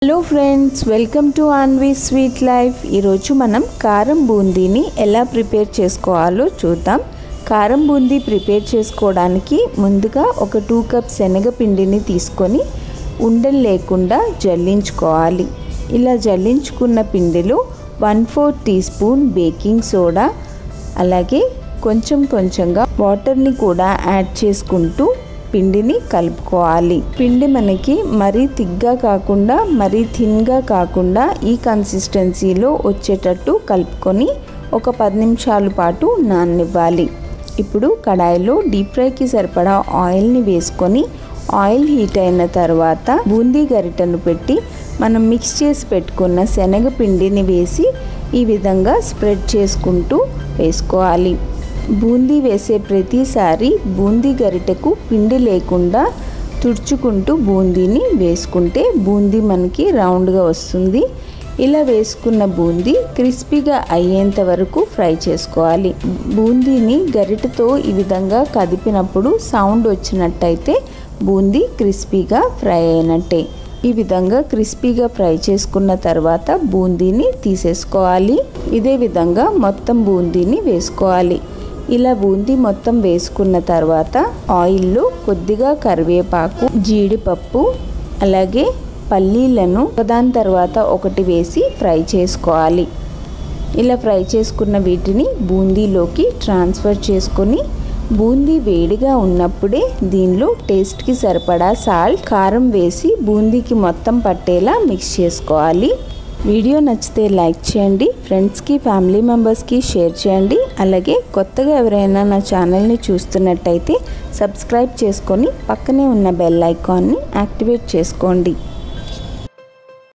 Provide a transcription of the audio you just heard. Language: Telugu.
hello friends welcome to Anvi sweet life ఈరోజు మనం కారం బూందీని ఎలా ప్రిపేర్ చేసుకోవాలో చూద్దాం కారం బూందీ ప్రిపేర్ చేసుకోవడానికి ముందుగా ఒక టూ కప్ శనగపిండిని తీసుకొని ఉండలు లేకుండా జల్లించుకోవాలి ఇలా జల్లించుకున్న పిండిలో one four teaspoon baking soda అలాగే కొంచెం కొంచెంగా వాటర్ని కూడా యాడ్ చేసుకుంటూ పిండిని కలుపుకోవాలి పిండి మనకి మరీ థిక్గా కాకుండా మరీ థిన్గా కాకుండా ఈ కన్సిస్టెన్సీలో వచ్చేటట్టు కలుపుకొని ఒక పది నిమిషాల పాటు నాననివ్వాలి ఇప్పుడు కడాయిలో డీప్ ఫ్రైకి సరిపడా ఆయిల్ని వేసుకొని ఆయిల్ హీట్ అయిన తర్వాత బూందీ గరిటను పెట్టి మనం మిక్స్ చేసి పెట్టుకున్న శనగపిండిని వేసి ఈ విధంగా స్ప్రెడ్ చేసుకుంటూ వేసుకోవాలి బూందీ వేసే ప్రతిసారి బూందీ గరిటెకు పిండి లేకుండా తుడుచుకుంటూ బూందీని వేసుకుంటే బూందీ మనకి రౌండ్గా వస్తుంది ఇలా వేసుకున్న బూందీ క్రిస్పీగా అయ్యేంత వరకు ఫ్రై చేసుకోవాలి బూందీని గరిటెతో ఈ విధంగా కదిపినప్పుడు సౌండ్ వచ్చినట్టయితే బూందీ క్రిస్పీగా ఫ్రై అయినట్టే ఈ విధంగా క్రిస్పీగా ఫ్రై చేసుకున్న తర్వాత బూందీని తీసేసుకోవాలి ఇదే విధంగా మొత్తం బూందీని వేసుకోవాలి ఇలా బూందీ మొత్తం వేసుకున్న తర్వాత ఆయిల్లో కొద్దిగా కరివేపాకు జీడిపప్పు అలాగే పల్లీలను ఒకదాని తర్వాత ఒకటి వేసి ఫ్రై చేసుకోవాలి ఇలా ఫ్రై చేసుకున్న వీటిని బూందీలోకి ట్రాన్స్ఫర్ చేసుకొని బూందీ వేడిగా ఉన్నప్పుడే దీనిలో టేస్ట్కి సరిపడా సాల్ట్ కారం వేసి బూందీకి మొత్తం పట్టేలా మిక్స్ చేసుకోవాలి వీడియో నచ్చితే లైక్ చేయండి ఫ్రెండ్స్కి ఫ్యామిలీ మెంబర్స్కి షేర్ చేయండి అలాగే కొత్తగా ఎవరైనా నా ఛానల్ని చూస్తున్నట్టయితే సబ్స్క్రైబ్ చేసుకొని పక్కనే ఉన్న బెల్ ఐకాన్ని యాక్టివేట్ చేసుకోండి